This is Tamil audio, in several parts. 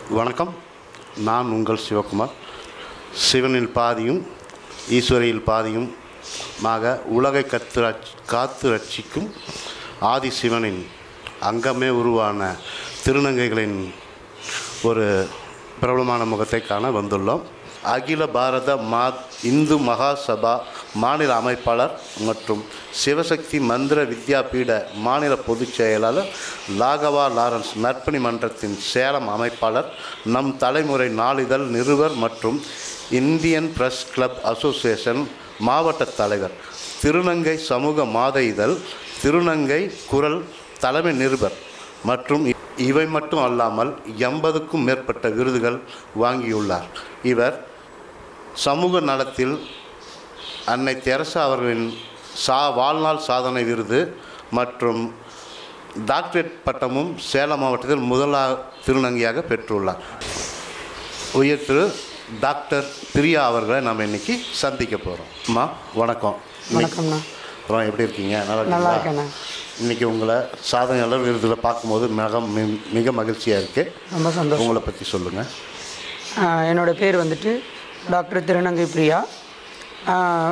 வணக்கம் நான் உங்கள் சிவகுமார் சிவனில் பாதியும் ஈஸ்வரியில் பாதியும் மாக உலகை கத்து ரட்சி- காத்து ரட்சிக்கும் ஆதி சிவனின் அங்கமே உருவான திருநங்கைகளின் ஒரு பிரபலமான முகத்தை காண வந்துள்ளோம் அகில பாரத மா இந்து மகாசபா மாநில அமைப்பாளர் மற்றும் சிவசக்தி மந்திர வித்யாபீட மாநில பொதுச் செயலாளர் லாகவா லாரன்ஸ் நற்பணி மன்றத்தின் சேலம் அமைப்பாளர் நம் தலைமுறை நாளிதழ் நிறுவர் மற்றும் இந்தியன் பிரஸ் கிளப் அசோசியேஷன் மாவட்ட தலைவர் திருநங்கை சமூக மாத இதழ் திருநங்கை குரல் தலைமை நிருபர் மற்றும் இ- இவை மட்டும் அல்லாமல் எண்பதுக்கும் மேற்பட்ட விருதுகள் வாங்கியுள்ளார் இவர் சமூக நலத்தில் அன்னை தெரசா அவர்களின் சா வாழ்நாள் சாதனை விருது மற்றும் டாக்டரேட் பட்டமும் சேலம் மாவட்டத்தில் முதலா திருநங்கையாக பெற்றுள்ளார் உயர் திரு டாக்டர் பிரியா அவர்களை நம்ம இன்னைக்கு சந்திக்க போகிறோம் அம்மா வணக்கம் வணக்கம்ண்ணா அப்புறம் எப்படி இருக்கீங்க நல்லா நல்லா இருக்கீங்களா? இருக்கேண்ணா இன்னைக்கு உங்களை சாதனையாளர் விருதில் பார்க்கும்போது மிக மி- மிக மகிழ்ச்சியாக இருக்குது ரொம்ப சந்தோஷம் உங்களை பற்றி சொல்லுங்கள் ஆஹ் என்னோட பேர் வந்துட்டு டாக்டர் திருநங்கை பிரியா ஆஹ்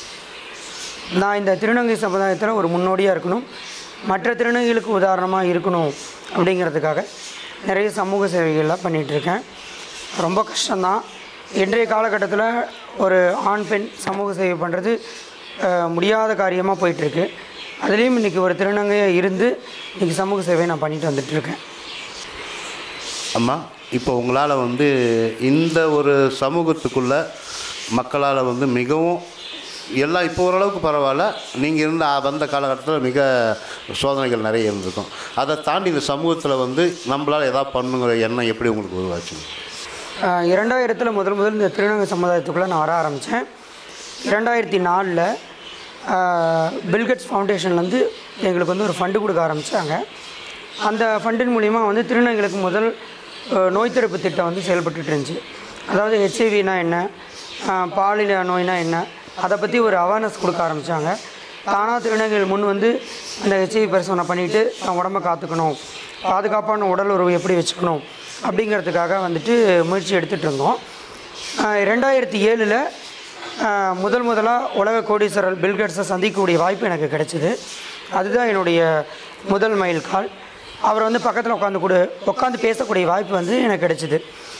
நான் இந்த திருநங்கை சமுதாயத்தில் ஒரு முன்னோடியாக இருக்கணும் மற்ற திருநங்கைகளுக்கு உதாரணமாக இருக்கணும் அப்படிங்கிறதுக்காக நிறைய சமூக சேவைகள்லாம் பண்ணிகிட்ருக்கேன் ரொம்ப கஷ்டம்தான் இன்றைய காலகட்டத்தில் ஒரு ஆண் பெண் சமூக சேவை பண்ணுறது முடியாத காரியமாக போயிட்டுருக்கு அதுலேயும் இன்றைக்கி ஒரு திருநங்கையாக இருந்து இன்றைக்கி சமூக சேவை நான் பண்ணிட்டு வந்துட்டுருக்கேன் அம்மா இப்போ உங்களால் வந்து இந்த ஒரு சமூகத்துக்குள்ள மக்களால் வந்து மிகவும் எல்லாம் இப்போ ஓரளவுக்கு பரவாயில்ல நீங்கள் இருந்த அ- வந்த காலகட்டத்தில் மிக சோதனைகள் நிறைய இருந்திருக்கும் அதை தாண்டி இந்த சமூகத்தில் வந்து நம்மளால் எதாவது பண்ணுங்கிற எண்ணம் எப்படி உங்களுக்கு உருவாச்சுங்க ஆஹ் இரண்டாயிரத்தில் முதல் முதல் இந்த திருநங்கை சமுதாயத்துக்குள்ளே நான் வர ஆரம்பித்தேன் இரண்டாயிரத்தி நாலில் பில்கட்ஸ் ஃபவுண்டேஷன்லேருந்து எங்களுக்கு வந்து ஒரு ஃபண்டு கொடுக்க ஆரம்பித்தாங்க அந்த ஃபண்டின் மூலிமா வந்து திருநங்கைகளுக்கு முதல் ஆஹ் நோய் தடுப்பு திட்டம் வந்து செயல்பட்டுட்டு இருந்துச்சு அதாவது ஹெச்ஐவினா என்ன ஆஹ் பாலின நோய்னா என்ன அதை பற்றி ஒரு அவேர்னஸ் கொடுக்க ஆரம்பித்தாங்க தானாக திருநங்கைகள் முன் வந்து அந்த ஹெச்ஐவி பரிசோதனை பண்ணிவிட்டு தன் உடம்பை காத்துக்கணும் பாதுகாப்பான உடல் உறவு எப்படி வச்சுக்கணும் அப்படிங்கிறதுக்காக வந்துட்டு முயற்சி எடுத்துகிட்டு இருந்தோம் ஆஹ் ரெண்டாயிரத்தி ஏழில் முதல் முதலாக உலக கோடீஸ்வரர் பில்கேட்ஸை சந்திக்கக்கூடிய வாய்ப்பு எனக்கு கிடைச்சிது அதுதான் என்னுடைய முதல் மைல்கால் அவர் வந்து பக்கத்தில் உட்காந்து கூட உட்காந்து பேசக்கூடிய வாய்ப்பு வந்து எனக்கு கிடைச்சிது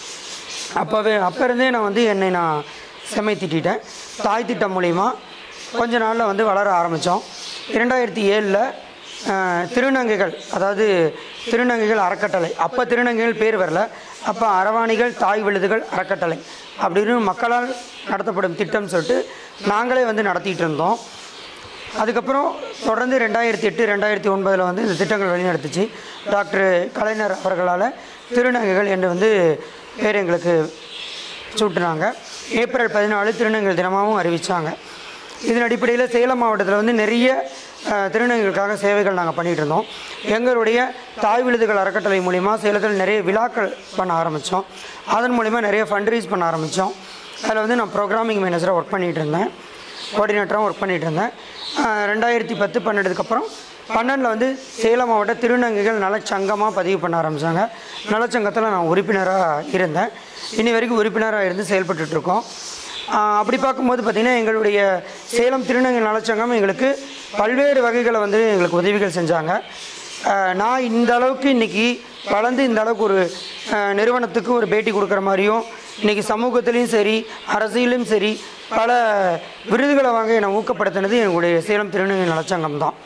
அப்போவே அப்போ இருந்தே நான் வந்து என்னை நான் செம்மை திட்டிட்டேன் தாய் திட்டம் மூலிமா கொஞ்ச நாளில் வந்து வளர ஆரம்பித்தோம் இரண்டாயிரத்தி ஏழில் திருநங்கைகள் அதாவது திருநங்கைகள் அறக்கட்டளை அப்போ திருநங்கைகள் பேர் வரல அப்போ அரவாணிகள் தாய் விழுதுகள் அறக்கட்டளை அப்படின்னு மக்களால் நடத்தப்படும் திட்டம் சொல்லிட்டு நாங்களே வந்து நடத்திட்டு இருந்தோம் அதுக்கப்புறம் தொடர்ந்து ரெண்டாயிரத்தி எட்டு ரெண்டாயிரத்தி ஒன்பதில் வந்து இந்த திட்டங்கள் வழிநடத்துச்சு டாக்டர் கலைஞர் அவர்களால் திருநங்கைகள் என்று வந்து பேர் எங்களுக்கு சூட்டினாங்க ஏப்ரல் பதினாலு திருநங்கைகள் தினமாகவும் அறிவித்தாங்க இதன் அடிப்படையில் சேலம் மாவட்டத்தில் வந்து நிறைய அஹ், திருநங்கைகளுக்காக சேவைகள் நாங்கள் பண்ணிகிட்டு இருந்தோம் எங்களுடைய தாய் விழுதுகள் அறக்கட்டளை மூலிமா சேலத்தில் நிறைய விழாக்கள் பண்ண ஆரம்பித்தோம் அதன் மூலிமா நிறைய ஃபண்ட் ரைஸ் பண்ண ஆரம்பித்தோம் அதில் வந்து நான் ப்ரோக்ராமிங் மேனேஜராக ஒர்க் பண்ணிகிட்டு இருந்தேன் கோஆர்டினேட்டராகவும் ஒர்க் பண்ணிகிட்டு இருந்தேன் அஹ், ரெண்டாயிரத்தி பத்து பன்னெண்டுக்கப்புறம் பன்னெண்டில் வந்து சேலம் மாவட்ட திருநங்கைகள் நலச்சங்கமாக பதிவு பண்ண ஆரம்பித்தாங்க நலச்சங்கத்தில் நான் உறுப்பினராக இருந்தேன் இனி வரைக்கும் உறுப்பினராக இருந்து செயல்பட்டுட்டு இருக்கோம் ஆஹ் அப்படி பார்க்கும்போது பார்த்திங்கன்னா எங்களுடைய சேலம் திருநங்கை நலச்சங்கம் எங்களுக்கு பல்வேறு வகைகளை வந்து எங்களுக்கு உதவிகள் செஞ்சாங்க ஆஹ் நான் இந்த அளவுக்கு இன்றைக்கி வளர்ந்து இந்த அளவுக்கு ஒரு ஆஹ் நிறுவனத்துக்கு ஒரு பேட்டி கொடுக்குற மாதிரியும் இன்றைக்கி சமூகத்துலேயும் சரி அரசியலும் சரி பல விருதுகளை வாங்க என்னை ஊக்கப்படுத்தினது எங்களுடைய சேலம் திருநங்கை நலச்சங்கம் தான்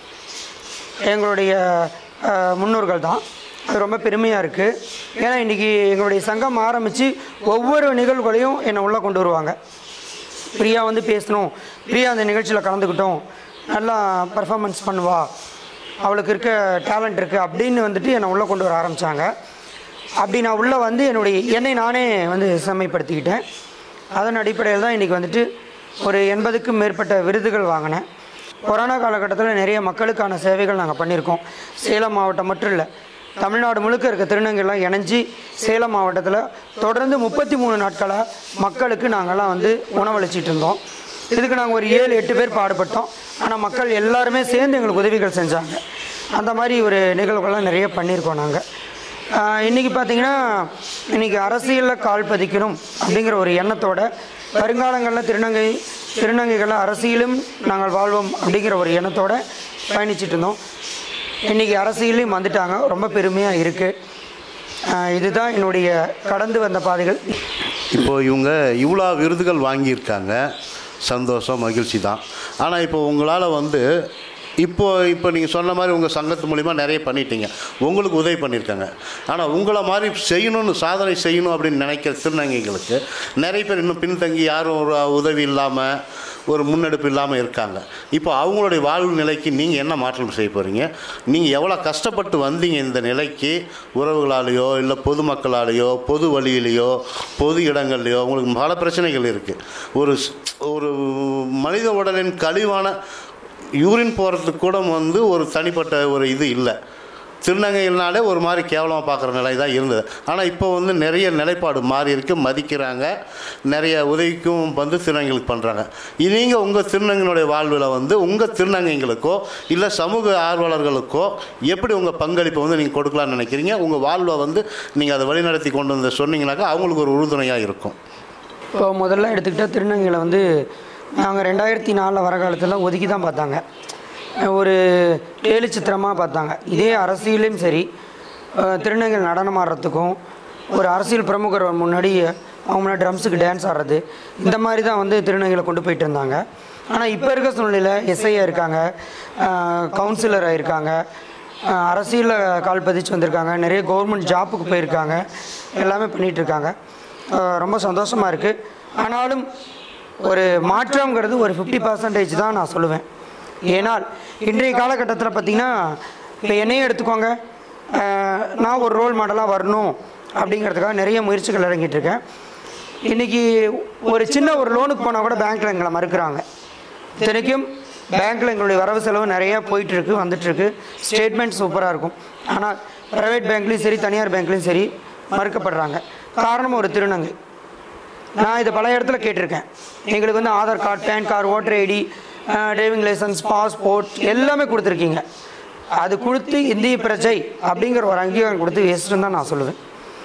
எங்களுடைய அஹ், முன்னோர்கள் தான் அது ரொம்ப பெருமையாக இருக்குது ஏன்னா இன்றைக்கி எங்களுடைய சங்கம் ஆரம்பித்து ஒவ்வொரு நிகழ்வுகளையும் என்னை உள்ளே கொண்டு வருவாங்க பிரியா வந்து பேசணும் பிரியா அந்த நிகழ்ச்சியில் கலந்துக்கிட்டோம் நல்லா பர்ஃபார்மன்ஸ் பண்ணுவா அவளுக்கு இருக்க டேலண்ட் இருக்குது அப்படின்னு வந்துட்டு என்னை உள்ளே கொண்டு வர ஆரம்பித்தாங்க அப்படி நான் உள்ளே வந்து என்னுடைய என்னை நானே வந்து செம்மைப்படுத்திக்கிட்டேன் அதன் அடிப்படையில் தான் இன்றைக்கி வந்துட்டு ஒரு எண்பதுக்கும் மேற்பட்ட விருதுகள் வாங்கினேன் கொரோனா காலகட்டத்தில் நிறைய மக்களுக்கான சேவைகள் நாங்கள் பண்ணியிருக்கோம் சேலம் மாவட்டம் மட்டும் இல்லை தமிழ்நாடு முழுக்க இருக்க திருநங்கைலாம் இணைஞ்சி சேலம் மாவட்டத்தில் தொடர்ந்து முப்பத்தி மூணு நாட்களாக மக்களுக்கு நாங்கள்லாம் வந்து உணவளிச்சிட்டு இருந்தோம் இதுக்கு நாங்கள் ஒரு ஏழு எட்டு பேர் பாடுபட்டோம் ஆனால் மக்கள் எல்லாருமே சேர்ந்து எங்களுக்கு உதவிகள் செஞ்சாங்க அந்த மாதிரி ஒரு நிகழ்வுகள்லாம் நிறைய பண்ணியிருக்கோம் நாங்கள் இன்றைக்கி பார்த்தீங்கன்னா இன்றைக்கி அரசியலில் கால் பதிக்கணும் அப்படிங்கிற ஒரு எண்ணத்தோட வருங்காலங்களில் திருநங்கை திருநங்கைகள் அரசியலும் நாங்கள் வாழ்வோம் அப்படிங்கிற ஒரு எண்ணத்தோட பயணிச்சிட்டு இருந்தோம் இன்றைக்கி அரசியலையும் வந்துட்டாங்க ரொம்ப பெருமையாக இருக்குது இதுதான் என்னுடைய கடந்து வந்த பாதைகள் இப்போ இவங்க இவ்வளோ விருதுகள் வாங்கியிருக்காங்க சந்தோஷம் மகிழ்ச்சி தான் ஆனால் இப்போ உங்களால் வந்து இப்போ இப்போ நீங்கள் சொன்ன மாதிரி உங்கள் சங்கத்து மூலிமா நிறைய பண்ணிட்டீங்க உங்களுக்கு உதவி பண்ணியிருக்காங்க ஆனால் உங்களை மாதிரி செய்யணும்னு சாதனை செய்யணும் அப்படின்னு நினைக்கிற திருநங்கைகளுக்கு நிறைய பேர் இன்னும் பின்தங்கி யாரும் ஒரு உதவி இல்லாமல் ஒரு முன்னெடுப்பு இல்லாமல் இருக்காங்க இப்போ அவங்களுடைய வாழ்வு நிலைக்கு நீங்கள் என்ன மாற்றம் செய்ய போகிறீங்க நீங்கள் எவ்வளோ கஷ்டப்பட்டு வந்தீங்க இந்த நிலைக்கு உறவுகளாலேயோ இல்லை பொதுமக்களாலேயோ பொது வழியிலையோ பொது இடங்கள்லையோ உங்களுக்கு பல பிரச்சனைகள் இருக்குது ஒரு ஸ்- ஒரு மனித உடலின் கழிவான யூரின் போகிறதுக்கு கூட வந்து ஒரு தனிப்பட்ட ஒரு இது இல்லை திருநங்கைகள்னாலே ஒரு மாதிரி கேவலமாக பார்க்குற நிலை தான் இருந்தது ஆனால் இப்போ வந்து நிறைய நிலைப்பாடு மாறி இருக்கு மதிக்கிறாங்க நிறைய உதவிக்கும் வந்து திருநங்கைகளுக்கு பண்ணுறாங்க நீங்கள் உங்கள் திருநங்கையினுடைய வாழ்வில் வந்து உங்கள் திருநங்கைகளுக்கோ இல்லை சமூக ஆர்வலர்களுக்கோ எப்படி உங்கள் பங்களிப்பை வந்து நீங்கள் கொடுக்கலாம்னு நினைக்கிறீங்க உங்கள் வாழ்வை வந்து நீங்கள் அதை வழிநடத்தி கொண்டு வந்து சொன்னீங்கன்னாக்கா அவங்களுக்கு ஒரு உறுதுணையாக இருக்கும் இப்போ முதல்ல எடுத்துக்கிட்டால் திருநங்கைகளை வந்து நாங்கள் ரெண்டாயிரத்தி நாலில் வர காலத்தில் ஒதுக்கி தான் பார்த்தாங்க ஒரு கேலி சித்திரமாக பார்த்தாங்க இதே அரசியலையும் சரி அஹ், திருநங்கைகள் நடனம் ஆடுறதுக்கும் ஒரு அரசியல் பிரமுகர் முன்னாடி அவங்க முன்னாடி ட்ரம்ஸுக்கு டான்ஸ் ஆடுறது இந்த மாதிரி தான் வந்து திருநங்கைகளை கொண்டு போயிட்டு இருந்தாங்க ஆனால் இப்போ இருக்க சூழ்நிலையில் எஸ்ஐயாக இருக்காங்க கவுன்சிலராக இருக்காங்க அரசியலில் கால் பதிச்சு வந்திருக்காங்க நிறைய கவர்மெண்ட் ஜாப்புக்கு போயிருக்காங்க எல்லாமே பண்ணிகிட்டு இருக்காங்க அஹ் ரொம்ப சந்தோஷமாக இருக்குது ஆனாலும் ஒரு மாற்றம்ங்கிறது ஒரு ஃபிஃப்டி பர்சன்டேஜ் தான் நான் சொல்லுவேன் ஏனால் இன்றைய காலகட்டத்தில் பார்த்திங்கன்னா இப்போ என்னையே எடுத்துக்கோங்க அஹ் நான் ஒரு ரோல் மாடலாக வரணும் அப்படிங்கிறதுக்காக நிறைய முயற்சிகள் இறங்கிட்டு இருக்கேன் இன்றைக்கி ஒரு சின்ன ஒரு லோனுக்கு போனால் கூட பேங்க்கில் எங்களை மறுக்கிறாங்க இத்தனைக்கும் பேங்க்கில் எங்களுடைய வரவு செலவு நிறையா போயிட்டுருக்கு வந்துட்டுருக்கு ஸ்டேட்மெண்ட் சூப்பராக இருக்கும் ஆனால் ப்ரைவேட் பேங்க்லேயும் சரி தனியார் பேங்க்லேயும் சரி மறுக்கப்படுறாங்க காரணம் ஒரு திருநங்கை நான் இதை பல இடத்துல கேட்டிருக்கேன் எங்களுக்கு வந்து Aadhaar card PAN card voter ID driving licence passport எல்லாமே கொடுத்துருக்கீங்க அது கொடுத்து இந்திய பிரஜை அப்படிங்கிற ஒரு அங்கீகாரம் கொடுத்து வேஸ்ட்டுன்னு தான் நான் சொல்லுவேன்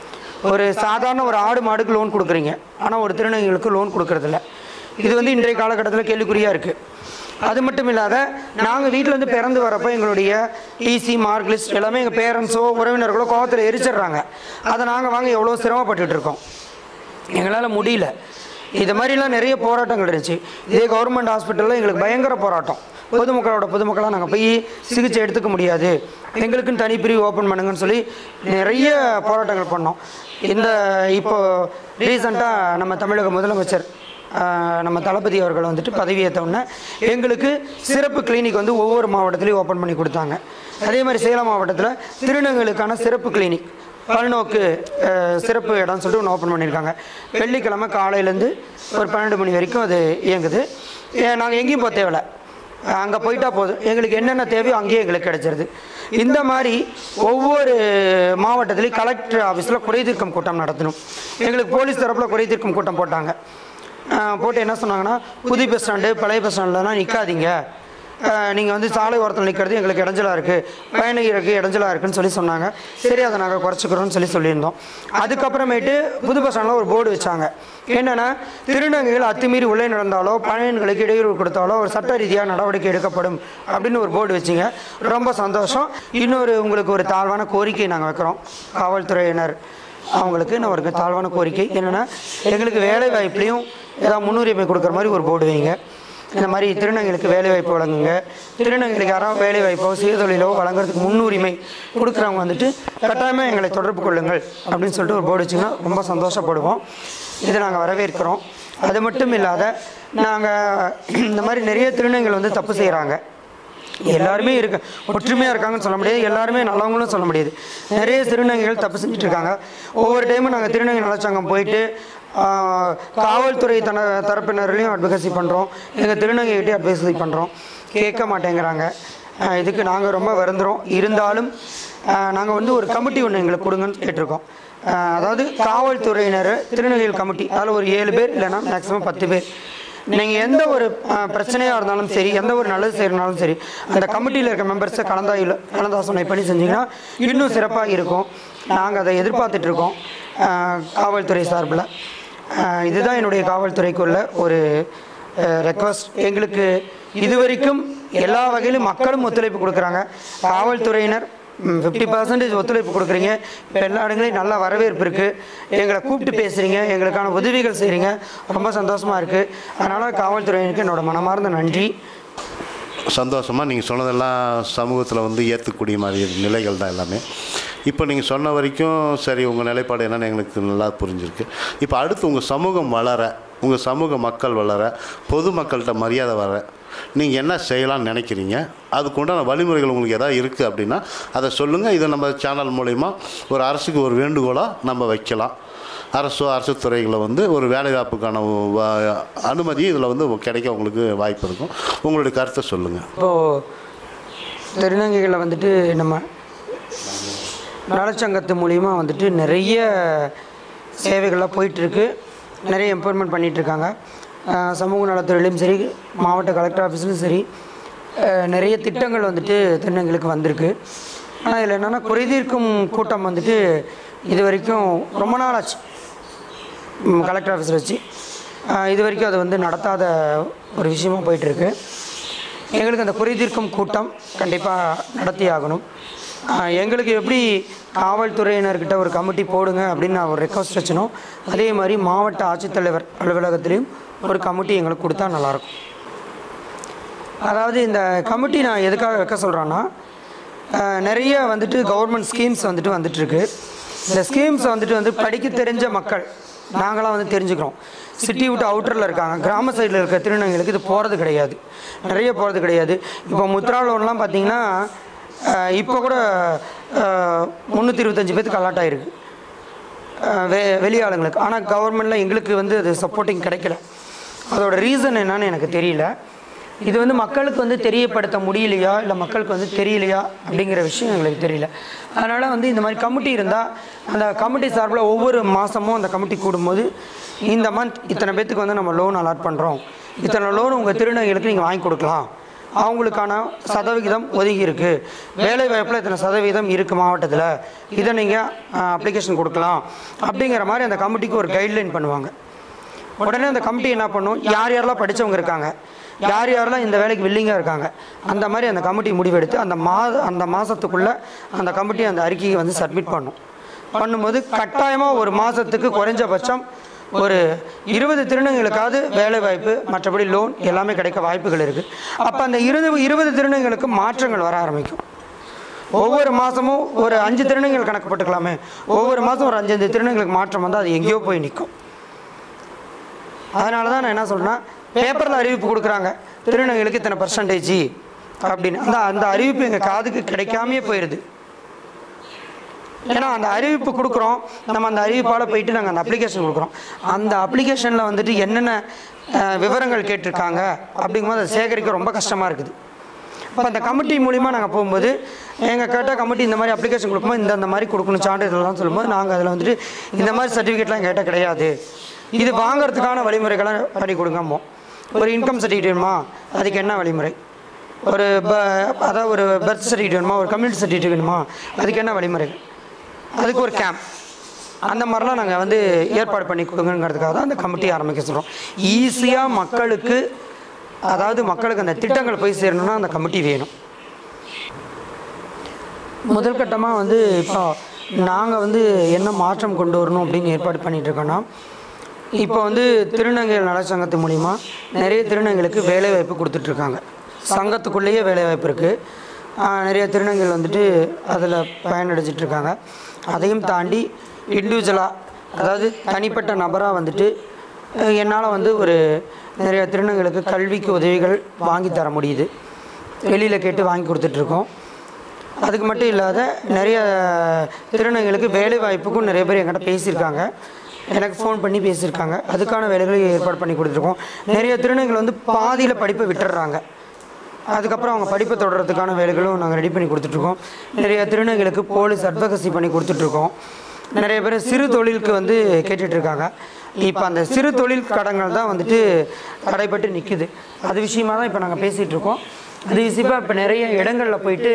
ஒரு சாதாரண ஒரு ஆடு மாடுக்கு லோன் கொடுக்குறீங்க ஆனால் ஒரு திருநங்கைகளுக்கு லோன் கொடுக்கறதில்ல இது வந்து இன்றைய காலகட்டத்தில் கேள்விக்குறியாக இருக்குது அது மட்டும் இல்லாத நாங்கள் வீட்டில் இருந்து பிறந்து வரப்போ எங்களுடைய டிசி மார்க் லிஸ்ட் எல்லாமே எங்கள் பேரண்ட்ஸோ உறவினர்களோ கோவத்தில் எரிச்சிடுறாங்க அதை நாங்கள் வாங்க எவ்வளோ சிரமப்பட்டுட்டு இருக்கோம் எங்களால் முடியல இது மாதிரிலாம் நிறைய போராட்டங்கள் இருந்துச்சு இதே கவர்மெண்ட் ஹாஸ்பிட்டலில் எங்களுக்கு பயங்கர போராட்டம் பொதுமக்களோட பொதுமக்களாக நாங்கள் போய் சிகிச்சை எடுத்துக்க முடியாது எங்களுக்குன்னு தனி பிரிவு ஓப்பன் பண்ணுங்கன்னு சொல்லி நிறைய போராட்டங்கள் பண்ணோம் இந்த இப்போ ரீசண்டாக நம்ம தமிழக முதலமைச்சர் ஆஹ், நம்ம தளபதி அவர்கள் வந்துட்டு பதவியேற்ற உடனே எங்களுக்கு சிறப்பு கிளினிக் வந்து ஒவ்வொரு மாவட்டத்திலையும் ஓப்பன் பண்ணி கொடுத்தாங்க அதே மாதிரி சேலம் மாவட்டத்தில் திருநங்கைகளுக்கான சிறப்பு கிளினிக் பல்நோக்கு அஹ், சிறப்பு இடம்னு சொல்லிட்டு ஒன்று ஓப்பன் பண்ணியிருக்காங்க வெள்ளிக்கிழமை காலையிலேருந்து ஒரு பன்னெண்டு மணி வரைக்கும் அது இயங்குது நாங்கள் எங்கேயும் போக தேவையில்ல அங்கே போயிட்டா போதும் எங்களுக்கு என்னென்ன தேவையோ அங்கேயே எங்களுக்கு கிடைச்சிருது இந்த மாதிரி ஒவ்வொரு மாவட்டத்திலையும் கலெக்டர் ஆஃபீஸில் குறைதீர்க்கும் கூட்டம் நடத்தணும் எங்களுக்கு போலீஸ் தரப்பில் குறைதீர்க்கும் கூட்டம் போட்டாங்க அஹ், போட்டு என்ன சொன்னாங்கன்னா புது பஸ் ஸ்டாண்டு பழைய பஸ் ஸ்டாண்ட்லலாம் நிற்காதீங்க நீங்கள் வந்து சாலை ஓரத்தில் நிற்கிறது எங்களுக்கு இடைஞ்சலாக இருக்குது பயணிகளுக்கு இடைஞ்சலாக இருக்குன்னு சொல்லி சொன்னாங்க சரி அதை நாங்கள் குறைச்சிக்கிறோம்னு சொல்லி சொல்லியிருந்தோம் அதுக்கப்புறமேட்டு புது பஸ் ஸ்டாண்டில் ஒரு போர்டு வச்சாங்க என்னென்னா திருநங்கைகள் அத்துமீறி உள்ளே நடந்தாலோ பயணிகளுக்கு இடையூறு கொடுத்தாலோ ஒரு சட்ட ரீதியாக நடவடிக்கை எடுக்கப்படும் அப்படின்னு ஒரு போர்டு வச்சிங்க ரொம்ப சந்தோஷம் இன்னொரு உங்களுக்கு ஒரு தாழ்வான கோரிக்கை நாங்கள் வைக்கிறோம் காவல்துறையினர் அவங்களுக்கு நான் ஒரு தாழ்வான கோரிக்கை என்னென்னா எங்களுக்கு வேலை வாய்ப்புலையும் ஏதாவது முன்னுரிமை கொடுக்குற மாதிரி ஒரு போர்டு வைங்க இந்த மாதிரி திருநங்கைகளுக்கு வேலை வாய்ப்பு வழங்குங்க திருநங்கைகளுக்கு யாராவது வேலை வாய்ப்போ சுயதொழிலோ வழங்குறதுக்கு முன்னுரிமை கொடுக்குறவங்க வந்துட்டு கட்டாயமாக எங்களை தொடர்பு கொள்ளுங்கள் அப்படின்னு சொல்லிட்டு ஒரு போர்டு வச்சிங்கன்னா ரொம்ப சந்தோஷப்படுவோம் இதை நாங்கள் வரவேற்கிறோம் அது மட்டும் இல்லாத நாங்கள் இந்த மாதிரி நிறைய திருநங்கைகள் வந்து தப்பு செய்கிறாங்க எல்லாருமே இருக்கு ஒற்றுமையாக இருக்காங்கன்னு சொல்ல முடியாது எல்லாருமே நல்லவங்களும் சொல்ல முடியாது நிறைய திருநங்கைகள் தப்பு செஞ்சுட்டு இருக்காங்க ஒவ்வொரு டைமும் நாங்கள் திருநங்கை நலச்சங்கம் போயிட்டு ஆஹ், காவல்துறை தன தரப்பினர்லையும் அட்வகசி பண்ணுறோம் எங்கள் திருநங்கைகிட்டே அட்வைசரி பண்ணுறோம் கேட்க மாட்டேங்கிறாங்க ஆஹ், இதுக்கு நாங்கள் ரொம்ப வருந்துறோம் இருந்தாலும் நாங்கள் வந்து ஒரு கமிட்டி ஒன்று எங்களுக்கு கொடுங்கன்னு கேட்டிருக்கோம் ஆஹ், அதாவது காவல்துறையினர் திருநங்கைகள் கமிட்டி அதில் ஒரு ஏழு பேர் இல்லைன்னா மேக்ஸிமம் பத்து பேர் நீங்கள் எந்த ஒரு பிரச்சனையாக இருந்தாலும் சரி எந்த ஒரு நல்லது செய்யறதுனாலும் சரி அந்த கமிட்டியில் இருக்க மெம்பர்ஸை கலந்தாயில் கலந்தாசனை பண்ணி செஞ்சீங்கன்னா இன்னும் சிறப்பாக இருக்கும் நாங்கள் அதை எதிர்பார்த்துட்டு இருக்கோம் அஹ், காவல்துறை சார்பில் அஹ், இதுதான் என்னுடைய காவல்துறைக்குள்ள ஒரு ரெக்வஸ்ட் எங்களுக்கு இதுவரைக்கும் எல்லா வகையிலும் மக்களும் ஒத்துழைப்பு கொடுக்குறாங்க காவல்துறையினர் ஃபிஃப்டி பர்சன்டேஜ் ஒத்துழைப்பு கொடுக்குறீங்க இப்போ எல்லா இடங்களையும் நல்ல வரவேற்பு இருக்குது எங்களை கூப்பிட்டு பேசுகிறீங்க எங்களுக்கான உதவிகள் செய்கிறீங்க ரொம்ப சந்தோஷமாக இருக்குது அதனால் காவல்துறையினருக்கு என்னோட மனமார்ந்த நன்றி சந்தோஷமாக நீங்கள் சொன்னதெல்லாம் சமூகத்தில் வந்து ஏற்றுக்கூடிய மாதிரி நிலைகள் தான் எல்லாமே இப்போ நீங்கள் சொன்ன வரைக்கும் சரி உங்கள் நிலைப்பாடு என்னன்னு எங்களுக்கு நல்லா புரிஞ்சிருக்கு இப்போ அடுத்து உங்கள் சமூகம் வளர உங்கள் சமூக மக்கள் வளர பொதுமக்கள்கிட்ட மரியாதை வர நீங்கள் என்ன செய்யலாம்னு நினைக்கிறீங்க அதுக்கு உண்டான வழிமுறைகள் உங்களுக்கு எதாவது இருக்குது அப்படின்னா அதை சொல்லுங்கள் இதை நம்ம சேனல் மூலிமா ஒரு அரசுக்கு ஒரு வேண்டுகோளாக நம்ம வைக்கலாம் அரசோ அரசு துறைகளை வந்து ஒரு வேலைவாய்ப்புக்கான வ- அனுமதி இதில் வந்து கிடைக்க உங்களுக்கு வாய்ப்பு இருக்கும் உங்களுடைய கருத்தை சொல்லுங்கள் இப்போது திருநங்கைகளில் வந்துட்டு நம்ம நலச்சங்கத்து மூலிமா வந்துட்டு நிறைய சேவைகள்லாம் போயிட்டுருக்கு நிறைய எம்பவர்மெண்ட் பண்ணிகிட்ருக்காங்க சமூக நலத்துறையிலையும் சரி மாவட்ட கலெக்டர் ஆஃபீஸ்லையும் சரி அஹ், நிறைய திட்டங்கள் வந்துட்டு திருநங்கைகளுக்கு வந்திருக்கு ஆனால் இதில் என்னென்னா குறைதீர்க்கும் கூட்டம் வந்துட்டு இது வரைக்கும் ரொம்ப நாள் ஆச்சு ம், கலெக்டர் ஆஃபீஸில் வச்சு அஹ், இது வரைக்கும் அது வந்து நடத்தாத ஒரு விஷயமா போயிட்டுருக்கு எங்களுக்கு அந்த குறைதீர்க்கும் கூட்டம் கண்டிப்பாக நடத்தி ஆகணும் ஆஹ் எங்களுக்கு எப்படி காவல்துறையினர்கிட்ட ஒரு கமிட்டி போடுங்க அப்படின்னு நான் ஒரு ரெக்வஸ்ட் வச்சனோ அதே மாதிரி மாவட்ட ஆட்சித்தலைவர் அலுவலகத்திலையும் ஒரு கமிட்டி எங்களுக்கு கொடுத்தா நல்லாயிருக்கும் அதாவது இந்த கமிட்டி நான் எதுக்காக வைக்க சொல்கிறேன்னா நிறைய வந்துட்டு கவர்மெண்ட் ஸ்கீம்ஸ் வந்துட்டு வந்துட்டுருக்கு இந்த ஸ்கீம்ஸ் வந்துட்டு வந்து படிக்க தெரிஞ்ச மக்கள் நாங்களாம் வந்து தெரிஞ்சுக்கிறோம் சிட்டி விட்டு அவுட்டரில் இருக்காங்க கிராம சைடில் இருக்க திருநங்கைகளுக்கு இது போகிறது கிடையாது நிறைய போகிறது கிடையாது இப்போ முத்ரா லோன்லாம் பார்த்தீங்கன்னா அஹ், இப்போ கூட முந்நூற்றி இருபத்தஞ்சி பேத்துக்கு அலாட் ஆயிருக்கு அஹ், வெ வெளி ஆளுங்களுக்கு ஆனால் கவர்மெண்ட்டில் எங்களுக்கு வந்து அது சப்போர்ட்டிங் கிடைக்கல அதோட ரீசன் என்னன்னு எனக்கு தெரியல இது வந்து மக்களுக்கு வந்து தெரியப்படுத்த முடியலையா இல்லை மக்களுக்கு வந்து தெரியலையா அப்படிங்கிற விஷயம் எங்களுக்கு தெரியல அதனால் வந்து இந்த மாதிரி கமிட்டி இருந்தால் அந்த கமிட்டி சார்பில் ஒவ்வொரு மாதமும் அந்த கமிட்டி கூடும்போது இந்த மந்த் இத்தனை பேத்துக்கு வந்து நம்ம லோன் அலாட் பண்ணுறோம் இத்தனை லோன் உங்கள் திருநங்கைகளுக்கு நீங்கள் வாங்கி கொடுக்கலாம் அவங்களுக்கான சதவிகிதம் ஒதுங்கி இருக்கு வேலை வாய்ப்பில் இத்தனை சதவீதம் இருக்குது மாவட்டத்தில் இதை நீங்கள் அப்ளிகேஷன் கொடுக்கலாம் அப்படிங்கிற மாதிரி அந்த கமிட்டிக்கு ஒரு கைட்லைன் பண்ணுவாங்க உடனே அந்த கமிட்டி என்ன பண்ணும் யார் யாரெல்லாம் படித்தவங்க இருக்காங்க யார் யாரெல்லாம் இந்த வேலைக்கு வில்லிங்காக இருக்காங்க அந்த மாதிரி அந்த கமிட்டி முடிவெடுத்து அந்த மாத அந்த மாதத்துக்குள்ளே அந்த கமிட்டி அந்த அறிக்கையை வந்து சப்மிட் பண்ணும் பண்ணும்போது கட்டாயமாக ஒரு மாதத்துக்கு குறைஞ்சபட்சம் ஒரு இருபது திருநங்கைகளுக்காவது வேலை வாய்ப்பு மற்றபடி லோன் எல்லாமே கிடைக்க வாய்ப்புகள் இருக்குது அப்போ அந்த இருபது இருபது திருநங்கைகளுக்கு மாற்றங்கள் வர ஆரம்பிக்கும் ஒவ்வொரு மாதமும் ஒரு அஞ்சு திருநங்கைகள் கணக்கு போட்டுக்கலாமே ஒவ்வொரு மாதம் ஒரு அஞ்சஞ்சு திருநங்கைகளுக்கு மாற்றம் வந்து அது எங்கேயோ போய் நிற்கும் அதனால தான் நான் என்ன சொல்றேன்னா பேப்பரில் அறிவிப்பு கொடுக்குறாங்க திருநங்கைகளுக்கு இத்தனை பர்சன்டேஜ் அப்படின்னு அந்த அந்த அறிவிப்பு எங்கள் காதுக்கு கிடைக்காமையே போயிடுது ஏன்னா அந்த அறிவிப்பு கொடுக்குறோம் நம்ம அந்த அறிவிப்பால் போயிட்டு நாங்கள் அந்த அப்ளிகேஷன் கொடுக்குறோம் அந்த அப்ளிகேஷனில் வந்துட்டு என்னென்ன அஹ், விவரங்கள் கேட்டிருக்காங்க அப்படிங்கும்போது அதை சேகரிக்க ரொம்ப கஷ்டமாக இருக்குது இப்போ அந்த கமிட்டி மூலிமா நாங்கள் போகும்போது எங்கள் கேட்ட கமிட்டி இந்த மாதிரி அப்ளிகேஷன் கொடுக்கும்போது இந்த இந்த மாதிரி கொடுக்கணும் சான்றிதழ்லாம் சொல்லும்போது நாங்கள் அதில் வந்துட்டு இந்த மாதிரி சர்டிஃபிகேட்லாம் கேட்ட கிடையாது இது வாங்குறதுக்கான வழிமுறைகளை பண்ணி கொடுங்கம்மோ ஒரு இன்கம் சர்டிஃபிகேட் வேணுமா அதுக்கு என்ன வழிமுறை ஒரு ப அதாவது ஒரு பர்த் சர்டிஃபிகேட் வேணுமா ஒரு கம்யூனிட்டி சர்டிஃபிகேட் வேணுமா அதுக்கு என்ன வழிமுறை அதுக்கு ஒரு கேம்ப் அந்த மாதிரிலாம் நாங்கள் வந்து ஏற்பாடு பண்ணி கொடுங்கங்கிறதுக்காக தான் அந்த கமிட்டி ஆரம்பிக்க சொல்கிறோம் ஈஸியாக மக்களுக்கு அதாவது மக்களுக்கு அந்த திட்டங்கள் போய் சேரணும்னா அந்த கமிட்டி வேணும் முதல் கட்டமாக வந்து இப்போ நாங்கள் வந்து என்ன மாற்றம் கொண்டு வரணும் அப்படின்னு ஏற்பாடு பண்ணிட்டு இருக்கோன்னா இப்போ வந்து திருநங்கைகள் நலச்சங்கத்து மூலிமா நிறைய திருநங்கைகளுக்கு வேலைவாய்ப்பு கொடுத்துட்ருக்காங்க சங்கத்துக்குள்ளேயே வேலைவாய்ப்பு இருக்குது நிறைய திருநங்கைகள் வந்துட்டு அதில் பயனடைஞ்சிட்டு இருக்காங்க அதையும் தாண்டி இண்டிவிஜுவலாக அதாவது தனிப்பட்ட நபராக வந்துட்டு என்னால் வந்து ஒரு நிறைய திருநங்கைகளுக்கு கல்விக்கு உதவிகள் வாங்கி தர முடியுது வெளியில் கேட்டு வாங்கி கொடுத்துட்ருக்கோம் அதுக்கு மட்டும் இல்லாத நிறைய திருநங்கைகளுக்கு வேலை வாய்ப்புக்கும் நிறைய பேர் என்கிட்ட பேசியிருக்காங்க எனக்கு ஃபோன் பண்ணி பேசியிருக்காங்க அதுக்கான வேலைகளை ஏற்பாடு பண்ணி கொடுத்துருக்கோம் நிறைய திருநங்கைகள் வந்து பாதியில் படிப்பை விட்டுடுறாங்க அதுக்கப்புறம் அவங்க படிப்பை தொடர்றதுக்கான வேலைகளும் நாங்கள் ரெடி பண்ணி கொடுத்துட்ருக்கோம் நிறைய திருநங்கைகளுக்கு போலீஸ் அட்வகசி பண்ணி கொடுத்துட்ருக்கோம் நிறைய பேர் சிறு தொழிலுக்கு வந்து கேட்டுட்ருக்காங்க இப்போ அந்த சிறு தொழில் கடன்கள் தான் வந்துட்டு தடைப்பட்டு நிற்குது அது விஷயமா தான் இப்போ நாங்கள் பேசிகிட்டு இருக்கோம் அது விஷயமா இப்போ நிறைய இடங்களில் போயிட்டு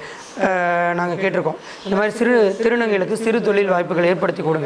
நாங்கள் கேட்டிருக்கோம் இந்த மாதிரி சிறு திருநங்கைகளுக்கு சிறு தொழில் வாய்ப்புகள் ஏற்படுத்தி கொடுங்க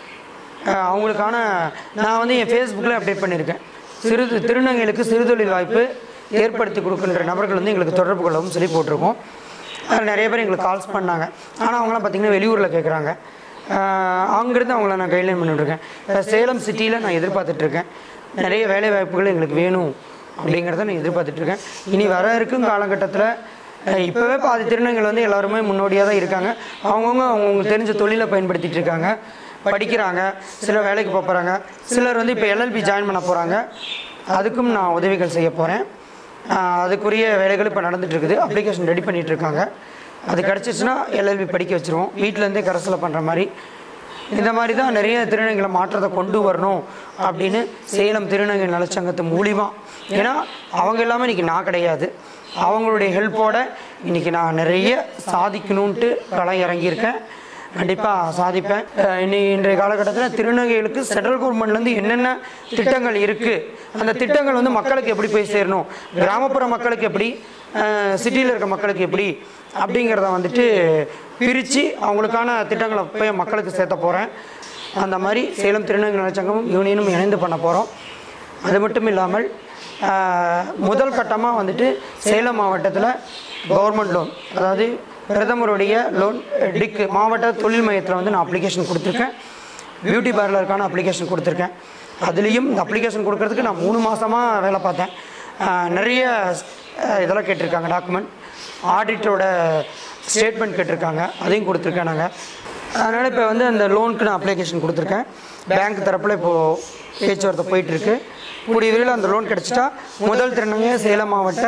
அஹ் அவங்களுக்கான நான் வந்து என் ஃபேஸ்புக்கில் அப்டேட் பண்ணியிருக்கேன் சிறு திருநங்கைகளுக்கு சிறுதொழில் வாய்ப்பு ஏற்படுத்தி கொடுக்கின்ற நபர்கள் வந்து எங்களுக்கு தொடர்பு கொள்ளவும் சொல்லி போட்டிருக்கோம் அதில் நிறைய பேர் எங்களுக்கு கால்ஸ் பண்ணாங்க ஆனால் அவங்களாம் பார்த்திங்கன்னா வெளியூரில் கேட்குறாங்க அங்கேருந்து அவங்கள நான் கைட்லைன் பண்ணிட்டுருக்கேன் இப்போ சேலம் சிட்டியில் நான் எதிர்பார்த்துட்ருக்கேன் நிறைய வேலை வாய்ப்புகள் எங்களுக்கு வேணும் அப்படிங்கிறத நான் எதிர்பார்த்துட்ருக்கேன் இனி வர இருக்கும் காலகட்டத்தில் அஹ் இப்போவே பாதி திருநங்கைகள் வந்து எல்லாருமே முன்னோடியாக தான் இருக்காங்க அவங்கவுங்க அவங்கவுங்க தெரிஞ்ச தொழிலை பயன்படுத்திட்டு இருக்காங்க படிக்கிறாங்க சிலர் வேலைக்கு போக போகிறாங்க சிலர் வந்து இப்போ எல்எல்பி ஜாயின் பண்ண போகிறாங்க அதுக்கும் நான் உதவிகள் செய்ய போகிறேன் அதுக்குரிய வேலைகள் இப்போ நடந்துட்டு இருக்குது அப்ளிகேஷன் ரெடி பண்ணிட்டு இருக்காங்க அது கிடச்சிச்சுன்னா எல்எல்பி படிக்க வச்சுருவோம் வீட்டிலேருந்தே கரசில் பண்ணுற மாதிரி இந்த மாதிரி தான் நிறைய திருநங்கைகளை மாற்றத்தை கொண்டு வரணும் அப்படின்னு சேலம் திருநங்கை நலச்சங்கத்து மூலிமா ஏன்னா அவங்க எல்லாமே இன்றைக்கி நான் கிடையாது அவங்களுடைய ஹெல்ப்போட இன்றைக்கி நான் நிறைய சாதிக்கணுன்ட்டு களம் இறங்கியிருக்கேன் கண்டிப்பாக சாதிப்பேன் அஹ் இன்னி இன்றைய காலகட்டத்தில் திருநங்கைகளுக்கு சென்ட்ரல் கவர்மெண்ட்லேருந்து என்னென்ன திட்டங்கள் இருக்குது அந்த திட்டங்கள் வந்து மக்களுக்கு எப்படி போய் சேரணும் கிராமப்புற மக்களுக்கு எப்படி சிட்டியில் இருக்க மக்களுக்கு எப்படி அப்படிங்கிறத வந்துட்டு பிரித்து அவங்களுக்கான திட்டங்களை போய் மக்களுக்கு சேர்த்த போகிறேன் அந்த மாதிரி சேலம் திருநங்கை நலச்சங்கமும் யூனியனும் இணைந்து பண்ண போகிறோம் அது மட்டும் இல்லாமல் ஆஹ், முதல் கட்டமாக வந்துட்டு சேலம் மாவட்டத்தில் கவர்மெண்ட் லோன் அதாவது பிரதமருடைய லோன் டிக்கு மாவட்ட தொழில் மையத்தில் வந்து நான் அப்ளிகேஷன் கொடுத்துருக்கேன் பியூட்டி பார்லருக்கான அப்ளிகேஷன் கொடுத்துருக்கேன் அதுலேயும் இந்த அப்ளிகேஷன் கொடுக்கறதுக்கு நான் மூணு மாதமாக வேலை பார்த்தேன் ஆஹ், நிறைய ஆஹ், இதெல்லாம் கேட்டிருக்காங்க டாக்குமெண்ட் ஆடிட்டரோட ஸ்டேட்மெண்ட் கேட்டிருக்காங்க அதையும் கொடுத்துருக்கேன் நாங்கள் அதனால் இப்போ வந்து அந்த லோனுக்கு நான் அப்ளிகேஷன் கொடுத்துருக்கேன் பேங்க் தரப்பில் இப்போது பேச்சுவார்த்தை போயிட்டுருக்கு கூடிய விரைவில் அந்த லோன் கிடச்சிட்டா முதல் திறனங்க சேலம் மாவட்ட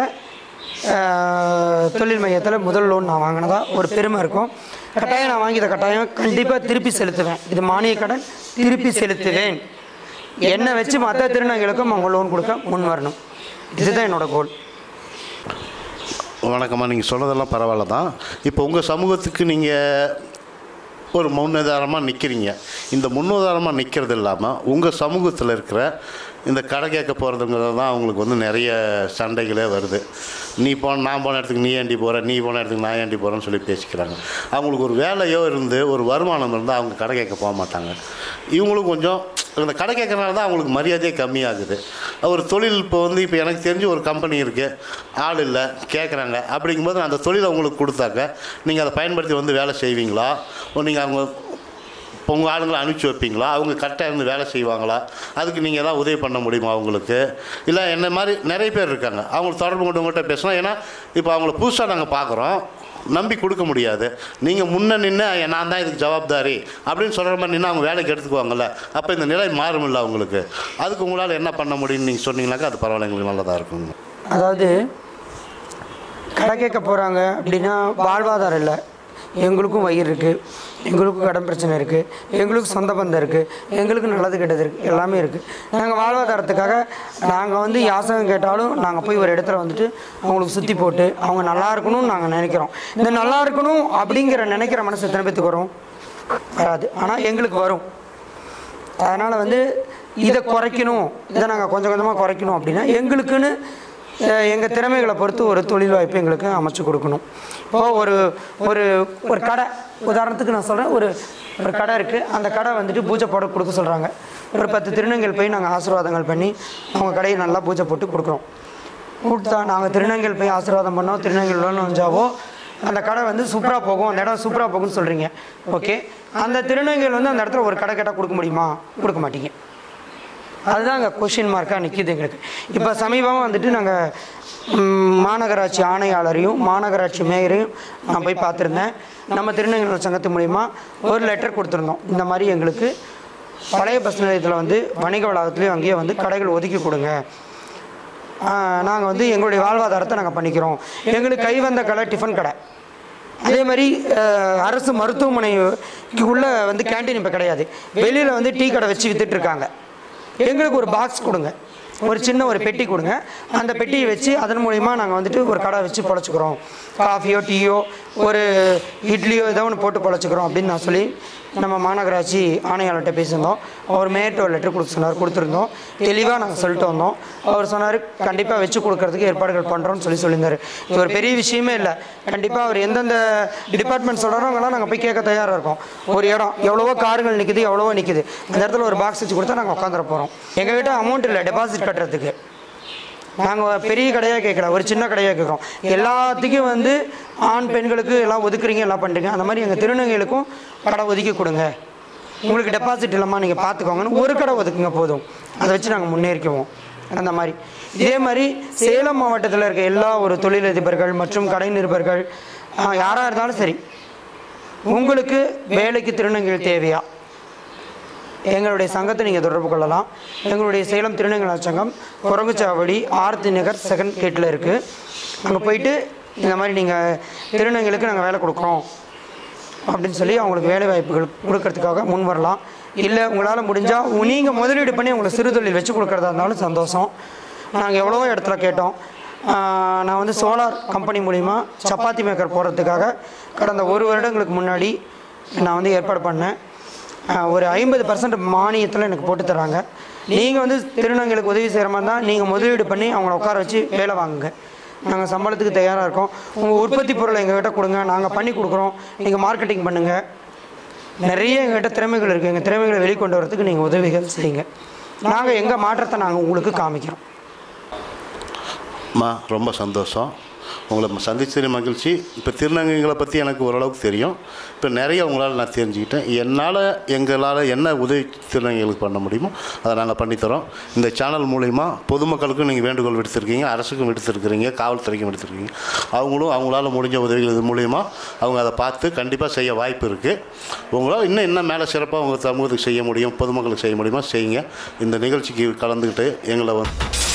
ஆஹ், தொழில் மையத்தில் முதல் லோன் நான் வாங்கினதா ஒரு பெருமை இருக்கும் கட்டாயம் நான் வாங்கிய கட்டாயம் கண்டிப்பாக திருப்பி செலுத்துவேன் இது மானிய கடன் திருப்பி செலுத்துவேன் என்னை வச்சு மற்ற திருநங்கைகளுக்கும் அவங்க லோன் கொடுக்க முன் வரணும் இதுதான் என்னோட கோல் வணக்கம்மா நீங்கள் சொன்னதெல்லாம் பரவாயில்ல தான் இப்போ உங்கள் சமூகத்துக்கு நீங்கள் ஒரு முன்னுதாரணமாக நிற்கிறீங்க இந்த முன்னுதாரணமாக நிற்கிறது இல்லாமல் உங்கள் சமூகத்தில் இருக்கிற இந்த கடை கேட்க போகிறதுங்க தான் அவங்களுக்கு வந்து நிறைய சண்டைகளே வருது நீ போன நான் போன இடத்துக்கு நீ ஏண்டி போகிற நீ போன இடத்துக்கு நான் ஏண்டி போகிறேன்னு சொல்லி பேசிக்கிறாங்க அவங்களுக்கு ஒரு வேலையோ இருந்து ஒரு வருமானம் இருந்தால் அவங்க கடை கேட்க போக மாட்டாங்க இவங்களும் கொஞ்சம் இந்த கடை கேட்கறனால தான் அவங்களுக்கு மரியாதையே கம்மியாகுது ஒரு தொழில் இப்போ வந்து இப்போ எனக்கு தெரிஞ்சு ஒரு கம்பெனி இருக்குது ஆள் இல்லை கேட்குறாங்க அப்படிங்கும்போது அந்த தொழிலை உங்களுக்கு கொடுத்தாக்க நீங்கள் அதை பயன்படுத்தி வந்து வேலை செய்வீங்களா நீங்கள் அவங்க இப்போ உங்கள் ஆளுங்களை அனுப்பிச்சி வைப்பீங்களா அவங்க கரெக்டாக இருந்து வேலை செய்வாங்களா அதுக்கு நீங்கள் ஏதாவது உதவி பண்ண முடியுமா அவங்களுக்கு இல்லை என்ன மாதிரி நிறைய பேர் இருக்காங்க அவங்களுக்கு தொடர்பு கொண்டு உங்கள்கிட்ட பேசலாம் ஏன்னா இப்போ அவங்கள புதுசாக நாங்கள் பார்க்குறோம் நம்பி கொடுக்க முடியாது நீங்கள் முன்ன நின்று நான் தான் இதுக்கு ஜவாப்தாரி அப்படின்னு சொல்கிற மாதிரி நின்று அவங்க வேலைக்கு எடுத்துக்குவாங்கல்ல அப்போ இந்த நிலை மாறுமில்ல அவங்களுக்கு அதுக்கு உங்களால் என்ன பண்ண முடியும்னு நீங்கள் சொன்னீங்கன்னாக்கா அது பரவாயில்ல எங்களுக்கு நல்லதாக இருக்குங்க அதாவது கடை கேட்க போகிறாங்க அப்படின்னா வாழ்வாதாரம் இல்லை எங்களுக்கும் வயிறு இருக்குது எங்களுக்கும் கடன் பிரச்சனை இருக்குது எங்களுக்கும் சொந்த பந்தம் இருக்குது எங்களுக்கு நல்லது கெட்டது இருக்குது எல்லாமே இருக்குது நாங்கள் வாழ்வாதாரத்துக்காக நாங்கள் வந்து யாசகம் கேட்டாலும் நாங்கள் போய் ஒரு இடத்துல வந்துட்டு அவங்களுக்கு சுற்றி போட்டு அவங்க நல்லா இருக்கணும்னு நாங்கள் நினைக்கிறோம் இந்த நல்லா இருக்கணும் அப்படிங்கிற நினைக்கிற மனசு எத்தனை பேத்துக்கு வரும் வராது ஆனால் எங்களுக்கு வரும் அதனால் வந்து இதை குறைக்கணும் இதை நாங்கள் கொஞ்சம் கொஞ்சமாக குறைக்கணும் அப்படின்னா எங்களுக்குன்னு எங்கள் திறமைகளை பொறுத்து ஒரு தொழில் வாய்ப்பு எங்களுக்கு அமைச்சு கொடுக்கணும் இப்போ ஒரு ஒரு ஒரு கடை உதாரணத்துக்கு நான் சொல்கிறேன் ஒரு ஒரு கடை இருக்குது அந்த கடை வந்துட்டு பூஜை போட கொடுக்க சொல்கிறாங்க ஒரு பத்து திருநங்கள் போய் நாங்கள் ஆசீர்வாதங்கள் பண்ணி அவங்க கடையை நல்லா பூஜை போட்டு கொடுக்குறோம் கொடுத்தா நாங்கள் திருநங்கல் போய் ஆசீர்வாதம் பண்ணோம் திருநங்கல் நுழைஞ்சாவோ அந்த கடை வந்து சூப்பராக போகும் அந்த இடம் சூப்பராக போகும்னு சொல்கிறீங்க ஓகே அந்த திருநங்கல் வந்து அந்த இடத்துல ஒரு கடை கேட்டால் கொடுக்க முடியுமா கொடுக்க மாட்டீங்க அதுதான் அங்கே கொஷின் மார்க்காக நிற்கிது எங்களுக்கு இப்போ சமீபமாக வந்துட்டு நாங்கள் மாநகராட்சி ஆணையாளரையும் மாநகராட்சி மேயரையும் நான் போய் பார்த்துருந்தேன் நம்ம திருநங்கல் சங்கத்து மூலிமா ஒரு லெட்டர் கொடுத்துருந்தோம் இந்த மாதிரி எங்களுக்கு பழைய பஸ் நிலையத்தில் வந்து வணிக வளாகத்துலேயும் அங்கேயே வந்து கடைகள் ஒதுக்கி கொடுங்க நாங்கள் வந்து எங்களுடைய வாழ்வாதாரத்தை நாங்கள் பண்ணிக்கிறோம் எங்களுக்கு கை வந்த கடை டிஃபன் கடை அதே மாதிரி அஹ், அரசு மருத்துவமனைக்கு உள்ள வந்து கேண்டீன் இப்போ கிடையாது வெளியில் வந்து டீ கடை வச்சு வித்துட்டு இருக்காங்க எங்களுக்கு ஒரு பாக்ஸ் கொடுங்க ஒரு சின்ன ஒரு பெட்டி கொடுங்க அந்த பெட்டியை வச்சு அதன் மூலிமா நாங்கள் வந்துட்டு ஒரு கடை வச்சு பொழைச்சிக்கிறோம் காஃபியோ டீயோ ஒரு இட்லியோ ஏதோ ஒன்று போட்டு பொழைச்சிக்கிறோம் அப்படின்னு நான் சொல்லி நம்ம மாநகராட்சி ஆணையாளர்கிட்ட பேசியிருந்தோம் அவர் மேயர்ட்ட ஒரு லெட்டர் கொடுக்க சொன்னார் கொடுத்துருந்தோம் தெளிவாக நாங்கள் சொல்லிட்டு வந்தோம் அவர் சொன்னார் கண்டிப்பாக வச்சு கொடுக்கறதுக்கு ஏற்பாடுகள் பண்ணுறோம்னு சொல்லி சொல்லியிருந்தார் இது ஒரு பெரிய விஷயமே இல்லை கண்டிப்பாக அவர் எந்தெந்த டிபார்ட்மெண்ட் சொல்கிறாரோ அங்கெல்லாம் நாங்கள் போய் கேட்க தயாராக இருக்கோம் ஒரு இடம் எவ்வளவோ காருங்கள் நிற்குது எவ்வளவோ நிற்குது அந்த இடத்துல ஒரு பாக்ஸ் வச்சு கொடுத்தா நாங்கள் உட்காந்துட போகிறோம் எங்ககிட்ட அமௌண்ட் இல்லை டெபாசிட் கட்டுறதுக்கு நாங்கள் பெரிய கடையாக கேட்கல ஒரு சின்ன கடையாக கேட்குறோம் எல்லாத்துக்கும் வந்து ஆண் பெண்களுக்கு எல்லாம் ஒதுக்குறீங்க எல்லாம் பண்ணுறீங்க அந்த மாதிரி எங்கள் திருநங்கைகளுக்கும் கடை ஒதுக்கி கொடுங்க உங்களுக்கு டெபாசிட் இல்லாமல் நீங்கள் பார்த்துக்கோங்கன்னு ஒரு கடை ஒதுக்குங்க போதும் அதை வச்சு நாங்கள் முன்னேறிக்குவோம் அந்த மாதிரி இதே மாதிரி சேலம் மாவட்டத்தில் இருக்க எல்லா ஒரு தொழிலதிபர்கள் மற்றும் கடை நிருபர்கள் யாராக இருந்தாலும் சரி உங்களுக்கு வேலைக்கு திருநங்கைகள் தேவையா எங்களுடைய சங்கத்தை நீங்கள் தொடர்பு கொள்ளலாம் எங்களுடைய சேலம் திருநங்கை சங்கம் குரங்குச்சாவடி ஆர்த்தி நகர் செகண்ட் கேட்டில் இருக்குது அங்கே போயிட்டு இந்த மாதிரி நீங்கள் திருநங்கைகளுக்கு நாங்கள் வேலை கொடுக்குறோம் அப்படின்னு சொல்லி அவங்களுக்கு வேலை வாய்ப்புகள் கொடுக்கறதுக்காக முன் வரலாம் இல்லை உங்களால் முடிஞ்சால் நீங்கள் முதலீடு பண்ணி உங்களுக்கு சிறு தொழில் வச்சு கொடுக்குறதா இருந்தாலும் சந்தோஷம் நாங்கள் எவ்வளவோ இடத்துல கேட்டோம் ஆஹ் நான் வந்து சோலார் கம்பெனி மூலிமா சப்பாத்தி மேக்கர் போடுறதுக்காக கடந்த ஒரு வருடங்களுக்கு முன்னாடி நான் வந்து ஏற்பாடு பண்ணேன் ஆஹ் ஒரு ஐம்பது பர்சன்ட் மானியத்தில் எனக்கு போட்டு தராங்க நீங்கள் வந்து திருநங்கைகளுக்கு உதவி செய்கிற மாதிரி தான் நீங்கள் முதலீடு பண்ணி அவங்கள உட்கார வச்சு வேலை வாங்குங்க நாங்கள் சம்பளத்துக்கு தயாராக இருக்கோம் உங்கள் உற்பத்தி பொருளை எங்ககிட்ட கொடுங்க நாங்கள் பண்ணி கொடுக்குறோம் நீங்கள் மார்க்கெட்டிங் பண்ணுங்கள் நிறைய எங்ககிட்ட திறமைகள் இருக்குது எங்கள் திறமைகளை வெளிக்கொண்டு வரதுக்கு நீங்கள் உதவிகள் செய்யுங்க நாங்கள் எங்கள் மாற்றத்தை நாங்கள் உங்களுக்கு காமிக்கிறோம் அம்மா ரொம்ப சந்தோஷம் உங்களை சந்திச்சது மகிழ்ச்சி இப்போ திருநங்கைகளை பற்றி எனக்கு ஓரளவுக்கு தெரியும் இப்போ நிறைய உங்களால் நான் தெரிஞ்சுக்கிட்டேன் என்னால் எங்களால் என்ன உதவி திருநங்கைகளுக்கு பண்ண முடியுமோ அதை நாங்கள் பண்ணித்தரோம் இந்த சேனல் மூலிமா பொதுமக்களுக்கும் நீங்கள் வேண்டுகோள் விடுத்திருக்கீங்க அரசுக்கும் விடுத்திருக்கிறீங்க காவல்துறைக்கும் விடுத்திருக்கீங்க அவங்களும் அவங்களால முடிஞ்ச உதவிகள் இது மூலிமா அவங்க அதை பார்த்து கண்டிப்பாக செய்ய வாய்ப்பு இருக்குது உங்களால் இன்னும் என்ன மேலே சிறப்பாக உங்கள் சமூகத்துக்கு செய்ய முடியும் பொதுமக்களுக்கு செய்ய முடியுமா செய்யுங்க இந்த நிகழ்ச்சிக்கு கலந்துக்கிட்டு எங்களை வந்து